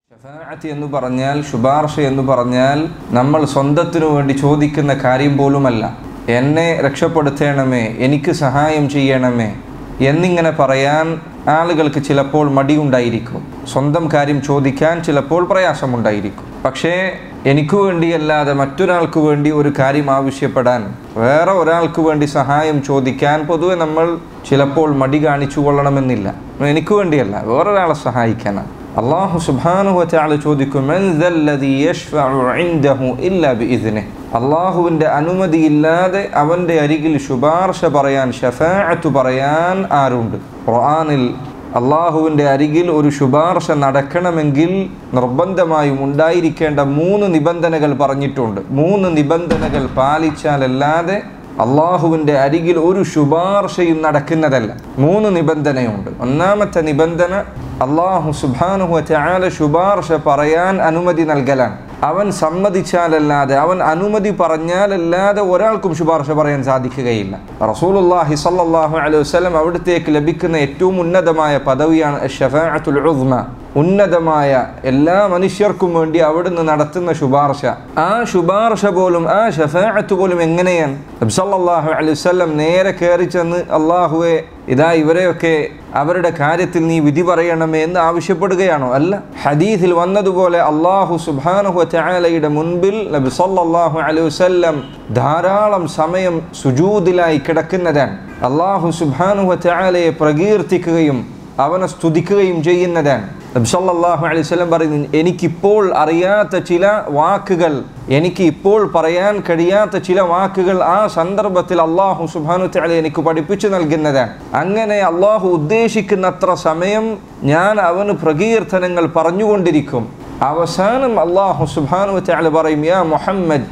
ഷഫാഅത്ത് എന്ന് പറഞ്ഞാൽ ശുപാർശ എന്ന് പറഞ്ഞാൽ നമ്മൾ സ്വന്തത്തിനു വേണ്ടി ചോദിക്കുന്ന കാര്യം പോലുമല്ല എന്നെ രക്ഷപ്പെടുത്തണമേ എനിക്ക് സഹായം ചെയ്യണമേ എന്നിങ്ങനെ പറയാൻ ആളുകൾക്ക് ചിലപ്പോൾ മടിയുണ്ടായിരിക്കും സ്വന്തം കാര്യം ചോദിക്കാൻ ചിലപ്പോൾ പ്രയാസമുണ്ടായിരിക്കും പക്ഷേ എനിക്ക് വേണ്ടിയല്ലാതെ മറ്റൊരാൾക്ക് വേണ്ടി ഒരു കാര്യം ആവശ്യപ്പെടാൻ വേറെ ഒരാൾക്ക് വേണ്ടി സഹായം ചോദിക്കാൻ പൊതുവെ നമ്മൾ ചിലപ്പോൾ മടി കാണിച്ചു കൊള്ളണമെന്നില്ല എനിക്ക് വേണ്ടിയല്ല വേറൊരാളെ സഹായിക്കാനാണ് അള്ളാഹു സുബ്ഹാനഹു വതആല ചോദിക്കും "മൻ ദല്ലദീ യശ്ഫഉ ഇൻദഹു ഇല്ലാ ബിഇദ്നിഹ്." അള്ളാഹുവിൻ്റെ അനുമതിയില്ലാതെ അവൻ്റെ അരികിൽ ശുപാർശ പറയാൻ ഷഫാഅത്ത് പറയാൻ ആരുണ്ട് ഖുർആനിൽ അള്ളാഹുവിൻ്റെ അരികിൽ ഒരു ശുപാർശ നടക്കണമെങ്കിൽ നിർബന്ധമായും ഉണ്ടായിരിക്കേണ്ട മൂന്ന് നിബന്ധനകൾ പറഞ്ഞിട്ടുണ്ട് മൂന്ന് നിബന്ധനകൾ പാലിച്ചാലല്ലാതെ അള്ളാഹുവിൻ്റെ അരികിൽ ഒരു ശുപാർശയും നടക്കുന്നതല്ല മൂന്ന് നിബന്ധനയുണ്ട് ഒന്നാമത്തെ നിബന്ധന അള്ളാഹു സുബാനുഹു ചാല ശുപാർശ പറയാൻ അനുമതി നൽകലാണ് അവൻ സമ്മതിച്ചാലല്ലാതെ അവൻ അനുമതി പറഞ്ഞാലല്ലാതെ ഒരാൾക്കും ശുപാർശ പറയാൻ സാധിക്കുകയില്ല റസൂലുല്ലാഹി സല്ലല്ലാഹു അലൈഹി വസല്ലം അവിടത്തേക്ക് ലഭിക്കുന്ന ഏറ്റവും ഉന്നതമായ പദവിയാണ് ഷഫാഅത്തുൽ ഉദ്മ ഉന്നതമായ എല്ലാ മനുഷ്യർക്കും വേണ്ടി അവിടുന്ന് നടത്തുന്ന ശുപാർശ ആ ശുപാർശ പോലും ആ ഷഫാഅത്ത് പോലും എങ്ങനെയാണ് നബി സല്ലല്ലാഹു അലൈഹി വസല്ലം നേരെ കയറി ചെന്ന് അള്ളാഹുവെ ഇതാ ഇവരെയൊക്കെ അവരുടെ കാര്യത്തിൽ നീ വിധി പറയണമേ എന്ന് ആവശ്യപ്പെടുകയാണോ അല്ല ഹദീസിൽ വന്നതുപോലെ അള്ളാഹു സുബാനഹു ചായാലയുടെ മുൻപിൽ നബി സല്ലല്ലാഹു അലൈഹി വസല്ലം ധാരാളം സമയം സുജൂദിലായി കിടക്കുന്നതാണ് അള്ളാഹു സുബാനുഹു ചായാലയെ പ്രകീർത്തിക്കുകയും അവനെ സ്തുതിക്കുകയും ചെയ്യുന്നതാണ് നബ്സല്ലാഹു അലൈഹി സ്വലം പറയുന്നു എനിക്കിപ്പോൾ അറിയാത്ത ചില വാക്കുകൾ എനിക്ക് ഇപ്പോൾ പറയാൻ കഴിയാത്ത ചില വാക്കുകൾ ആ സന്ദർഭത്തിൽ അള്ളാഹു സുബാനു തല എനിക്ക് പഠിപ്പിച്ചു നൽകുന്നതാണ് അങ്ങനെ അള്ളാഹു ഉദ്ദേശിക്കുന്നത്ര സമയം ഞാൻ അവന് പ്രകീർത്തനങ്ങൾ പറഞ്ഞുകൊണ്ടിരിക്കും അവസാനം അള്ളാഹു സുബാനു തല പറയും യാ മുഹമ്മദ്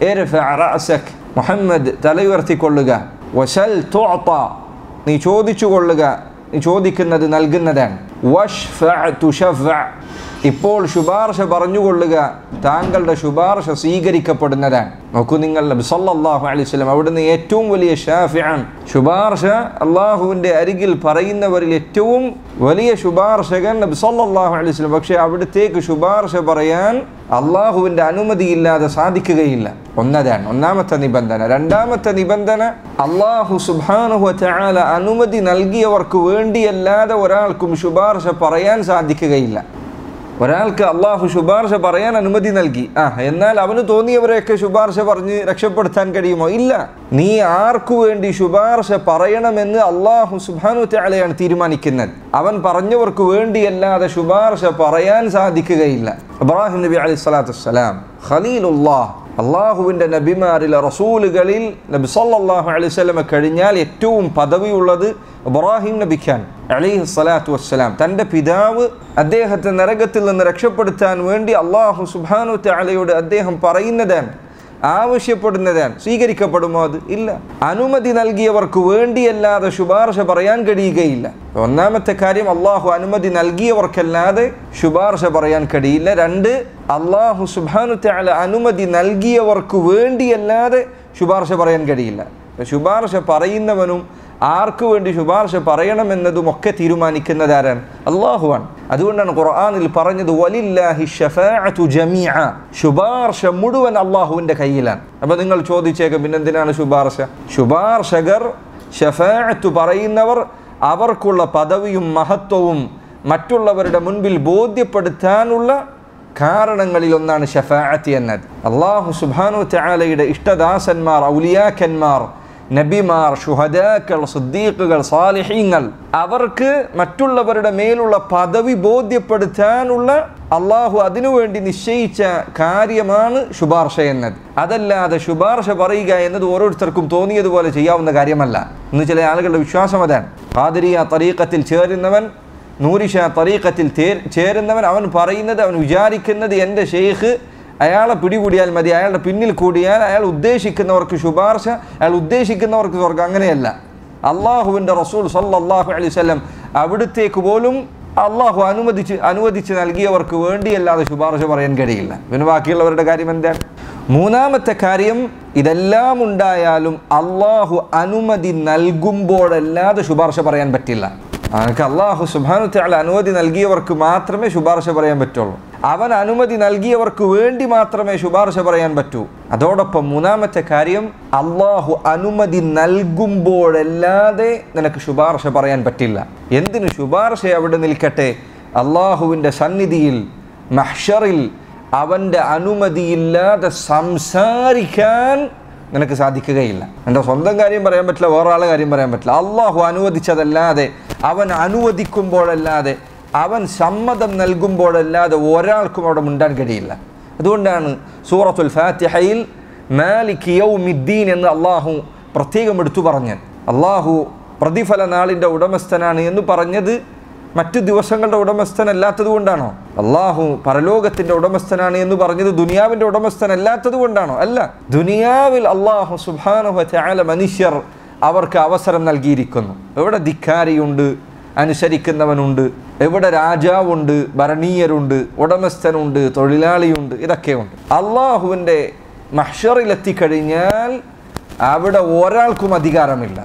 മുഹമ്മദ് തലയുയർത്തിക്കൊള്ളുക വസൽ തുഅത നീ ചോദിച്ചു കൊള്ളുക നീ ചോദിക്കുന്നത് നൽകുന്നതാണ് ഇപ്പോൾ ശുപാർശ പറഞ്ഞുകൊള്ളുക താങ്കളുടെ ശുപാർശ സ്വീകരിക്കപ്പെടുന്നതാണ് നോക്കൂ നിങ്ങൾ നബി സല്ലല്ലാഹു അലൈഹി വസല്ലം അവിടുന്ന് ഏറ്റവും വലിയ ഷാഫിആൻ ശുപാർശ അള്ളാഹുവിൻ്റെ അരികിൽ പറയുന്നവരിൽ ഏറ്റവും വലിയ ശുപാർശകൻ നബി സല്ലല്ലാഹു അലൈഹി വസല്ലം പക്ഷേ അവിടത്തേക്ക് ശുപാർശ പറയാൻ അള്ളാഹുവിൻ്റെ അനുമതിയില്ലാതെ സാധിക്കുകയില്ല ഒന്നതാണ് ഒന്നാമത്തെ നിബന്ധന രണ്ടാമത്തെ നിബന്ധന അള്ളാഹു സുബാനുഹു ചാല അനുമതി നൽകിയവർക്ക് വേണ്ടിയല്ലാതെ ഒരാൾക്കും ശുപാർശ പറയാൻ സാധിക്കുകയില്ല ഒരാൾക്ക് അള്ളാഹു ശുപാർശ പറയാൻ അനുമതി നൽകി ആ എന്നാൽ അവന് തോന്നിയവരെയൊക്കെ ശുപാർശ പറഞ്ഞ് രക്ഷപ്പെടുത്താൻ കഴിയുമോ ഇല്ല നീ ആർക്കു വേണ്ടി ശുപാർശ പറയണമെന്ന് അള്ളാഹു സുബാനു ചാലയാണ് തീരുമാനിക്കുന്നത് അവൻ പറഞ്ഞവർക്ക് വേണ്ടിയല്ലാതെ ശുപാർശ പറയാൻ സാധിക്കുകയില്ല ഇബ്രാഹിം നബി അലൈഹി സ്വലാത്തു വസ്സലാം ഖലീലുല്ലാഹ് അള്ളാഹുവിൻ്റെ നബിമാരിലെ റസൂലുകളിൽ നബി സല്ലല്ലാഹു അലൈഹി വസല്ലമ കഴിഞ്ഞാൽ ഏറ്റവും പദവിയുള്ളത് ഇബ്രാഹിം നബിഖാൻ അലിഹി സ്വലാത്തു വസ്സലാം തൻ്റെ പിതാവ് അദ്ദേഹത്തെ നരകത്തിൽ നിന്ന് രക്ഷപ്പെടുത്താൻ വേണ്ടി അള്ളാഹു സുബാനു തലയോട് അദ്ദേഹം പറയുന്നതാണ് ആവശ്യപ്പെടുന്നതാണ് സ്വീകരിക്കപ്പെടുമോ അത് ഇല്ല അനുമതി നൽകിയവർക്ക് വേണ്ടിയല്ലാതെ ശുപാർശ പറയാൻ കഴിയുകയില്ല ഒന്നാമത്തെ കാര്യം അള്ളാഹു അനുമതി നൽകിയവർക്കല്ലാതെ ശുപാർശ പറയാൻ കഴിയില്ല രണ്ട് അള്ളാഹു സുബാനു തല അനുമതി നൽകിയവർക്ക് വേണ്ടിയല്ലാതെ ശുപാർശ പറയാൻ കഴിയില്ല ശുപാർശ പറയുന്നവനും ആർക്കു വേണ്ടി ശുപാർശ പറയണമെന്നതും ഒക്കെ തീരുമാനിക്കുന്നതാരാണ് അള്ളാഹുവാണ് അതുകൊണ്ടാണ് ഖുർആാനിൽ പറഞ്ഞത് വലില്ലാഹി ഷഫാഅതു ജമീഅ ശുപാർശ മുഴുവൻ അള്ളാഹുവിൻ്റെ കയ്യിലാണ് അപ്പോൾ നിങ്ങൾ ചോദിച്ചേക്കും പിന്നെന്തിനാണ് ശുപാർശ ശുപാർശകർ ഷഫാഅത്ത് പറയുന്നവർ അവർക്കുള്ള പദവിയും മഹത്വവും മറ്റുള്ളവരുടെ മുൻപിൽ ബോധ്യപ്പെടുത്താനുള്ള കാരണങ്ങളിൽ ഒന്നാണ് ഷഫാഅത്ത് എന്നത് അള്ളാഹു സുബാനു ചാലയുടെ ഇഷ്ടദാസന്മാർ ഔലിയാക്കന്മാർ നബിമാർ ഷുഹദാക്കൾ സിദ്ദീഖുകൾ സാലിഹീങ്ങൾ അവർക്ക് മറ്റുള്ളവരുടെ മേലുള്ള പദവി ബോധ്യപ്പെടുത്താനുള്ള അള്ളാഹു അതിനുവേണ്ടി നിശ്ചയിച്ച കാര്യമാണ് ശുപാർശ എന്നത് അതല്ലാതെ ശുപാർശ പറയുക എന്നത് ഓരോരുത്തർക്കും തോന്നിയതുപോലെ ചെയ്യാവുന്ന കാര്യമല്ല ഇന്ന് ചില ആളുകളുടെ വിശ്വാസം അതാണ് ഖാദിരിയ തരീഖത്തിൽ ചേരുന്നവൻ നൂരിഷ തരീഖത്തിൽ ചേരുന്നവൻ അവൻ പറയുന്നത് അവൻ വിചാരിക്കുന്നത് എൻ്റെ ഷെയ്ഖ് അയാളെ പിടികൂടിയാൽ മതി അയാളുടെ പിന്നിൽ കൂടിയാൽ അയാൾ ഉദ്ദേശിക്കുന്നവർക്ക് ശുപാർശ അയാൾ ഉദ്ദേശിക്കുന്നവർക്ക് സ്വർഗം അങ്ങനെയല്ല അള്ളാഹുവിൻ്റെ റസൂൽ സല്ലാഹു അലൈഹി സ്വലം അവിടുത്തേക്ക് പോലും അള്ളാഹു അനുവദിച്ച് അനുവദിച്ച് നൽകിയവർക്ക് വേണ്ടിയല്ലാതെ ശുപാർശ പറയാൻ കഴിയില്ല പിന്നെ ബാക്കിയുള്ളവരുടെ കാര്യം എന്താണ് മൂന്നാമത്തെ കാര്യം ഇതെല്ലാം ഉണ്ടായാലും അള്ളാഹു അനുമതി നൽകുമ്പോഴല്ലാതെ ശുപാർശ പറയാൻ പറ്റില്ല അനക്ക് അള്ളാഹു സുബാനു തആല അനുമതി നൽകിയവർക്ക് മാത്രമേ ശുപാർശ പറയാൻ പറ്റുള്ളൂ അവൻ അനുമതി നൽകിയവർക്ക് വേണ്ടി മാത്രമേ ശുപാർശ പറയാൻ പറ്റൂ അതോടൊപ്പം മൂന്നാമത്തെ കാര്യം അള്ളാഹു അനുമതി നൽകുമ്പോഴല്ലാതെ നിനക്ക് ശുപാർശ പറയാൻ പറ്റില്ല എന്തിനു ശുപാർശ അവിടെ നിൽക്കട്ടെ അള്ളാഹുവിൻ്റെ സന്നിധിയിൽ മഹ്ഷറിൽ അവൻ്റെ അനുമതിയില്ലാതെ സംസാരിക്കാൻ നിനക്ക് സാധിക്കുകയില്ല എൻ്റെ സ്വന്തം കാര്യം പറയാൻ പറ്റില്ല വേറെ ആളെ കാര്യം പറയാൻ പറ്റില്ല അള്ളാഹു അനുവദിച്ചതല്ലാതെ അവൻ അനുവദിക്കുമ്പോഴല്ലാതെ അവൻ സമ്മതം നൽകുമ്പോഴല്ലാതെ ഒരാൾക്കും അവിടെ മിണ്ടാൻ കഴിയില്ല അതുകൊണ്ടാണ് സൂറത്തുൽ ഫാത്തിഹയിൽ മാലിക് യൗമിദ്ദീൻ എന്ന് അള്ളാഹു പ്രത്യേകം എടുത്തു പറഞ്ഞത് അള്ളാഹു പ്രതിഫല നാളിൻ്റെ ഉടമസ്ഥനാണ് എന്ന് പറഞ്ഞത് മറ്റു ദിവസങ്ങളുടെ ഉടമസ്ഥനല്ലാത്തത് കൊണ്ടാണോ അള്ളാഹു പരലോകത്തിന്റെ ഉടമസ്ഥനാണ് എന്ന് പറഞ്ഞത് ദുനിയാവിന്റെ ഉടമസ്ഥനല്ലാത്തത് കൊണ്ടാണോ അല്ല ദുനിയാവിൽ അള്ളാഹു സുബാനുഹ ചാല മനുഷ്യർ അവർക്ക് അവസരം നൽകിയിരിക്കുന്നു എവിടെ ധിക്കാരിയുണ്ട് അനുസരിക്കുന്നവനുണ്ട് എവിടെ രാജാവുണ്ട് ഭരണീയരുണ്ട് ഉടമസ്ഥനുണ്ട് തൊഴിലാളിയുണ്ട് ഇതൊക്കെയുണ്ട് അള്ളാഹുവിൻ്റെ മഹ്ഷറിലെത്തിക്കഴിഞ്ഞാൽ അവിടെ ഒരാൾക്കും അധികാരമില്ല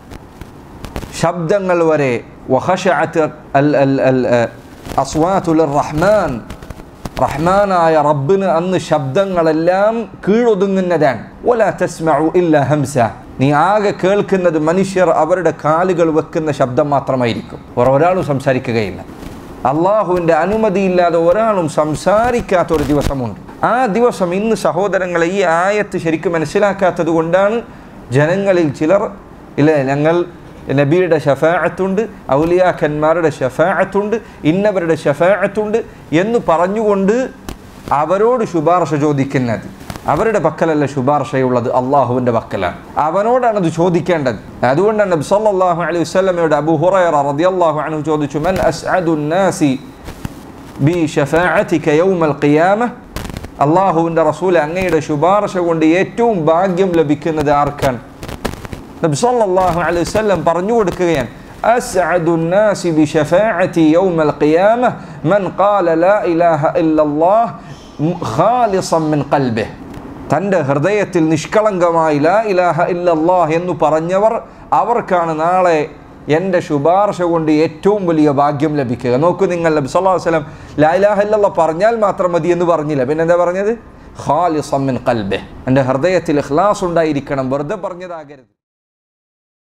ശബ്ദങ്ങൾ വരെ വഹഷഅത്ത് അൽ അൽ അൽ അസ്വാത്തുൽ റഹ്മാൻ റഹ്മാനായ റബ്ബിന് അന്ന് ശബ്ദങ്ങളെല്ലാം കീഴൊതുങ്ങുന്നതാണ് ഒല തസ്മഉ ഇല്ല ഹംസ നീ ആകെ കേൾക്കുന്നത് മനുഷ്യർ അവരുടെ കാലുകൾ വെക്കുന്ന ശബ്ദം മാത്രമായിരിക്കും വേറെ ഒരാളും സംസാരിക്കുകയില്ല അള്ളാഹുവിൻ്റെ അനുമതിയില്ലാതെ ഒരാളും സംസാരിക്കാത്ത ഒരു ദിവസമുണ്ട് ആ ദിവസം ഇന്ന് സഹോദരങ്ങളെ ഈ ആയത്ത് ശരിക്കും മനസ്സിലാക്കാത്തത് കൊണ്ടാണ് ജനങ്ങളിൽ ചിലർ ഇല്ല ഞങ്ങൾ നബിയുടെ ഷഫാഅത്തുണ്ട് ഔലിയാഖന്മാരുടെ ഷഫാഅത്തുണ്ട് ഇന്നവരുടെ ഷഫാഅത്തുണ്ട് എന്ന് പറഞ്ഞുകൊണ്ട് അവരോട് ശുപാർശ ചോദിക്കുന്നത് അവരുടെ പക്കലല്ല ശുപാർശയുള്ളത് അള്ളാഹുവിൻ്റെ പക്കലാണ് അവനോടാണ് അത് ചോദിക്കേണ്ടത് അതുകൊണ്ടാണ് നബി സല്ലല്ലാഹു അലൈഹി വസല്ലമയോട് അബൂ ഹുറൈറ റളിയല്ലാഹു അൻഹു ചോദിച്ചു മൻ അസ്അദു നാസി ബി ഷഫാഅതിക യൗമൽ ഖിയാമ അള്ളാഹുവിൻ്റെ റസൂൽ അങ്ങയുടെ ശുപാർശ കൊണ്ട് ഏറ്റവും ഭാഗ്യം ലഭിക്കുന്നത് ആർക്കാണ് നബി സല്ലല്ലാഹു അലൈഹി വസല്ലം പറഞ്ഞു കൊടുക്കുകയാണ് أسعد الناس بشفاعتي يوم القيامة من قال لا إله إلا الله خالصا من قلبه തൻ്റെ ഹൃദയത്തിൽ നിഷ്കളങ്കമായി ലാ ഇലാഹ ഇല്ലല്ലാഹ് എന്ന് പറഞ്ഞവർ അവർക്കാണ് നാളെ എൻ്റെ ശുപാർശ കൊണ്ട് ഏറ്റവും വലിയ ഭാഗ്യം ലഭിക്കുക നോക്കൂ നിങ്ങൾ നബി സല്ലല്ലാഹു അലൈഹി വസല്ലം ലാ ഇലാഹ ഇല്ലല്ലാഹ് പറഞ്ഞാൽ മാത്രം മതി എന്ന് പറഞ്ഞില്ല പിന്നെ എന്താ പറഞ്ഞത് ഖാലിസം മിൻ ഖൽബിഹ് എൻ്റെ ഹൃദയത്തിൽ ഇഖ്ലാസ് ഉണ്ടായിരിക്കണം വെറുതെ പറഞ്ഞതാകരുത്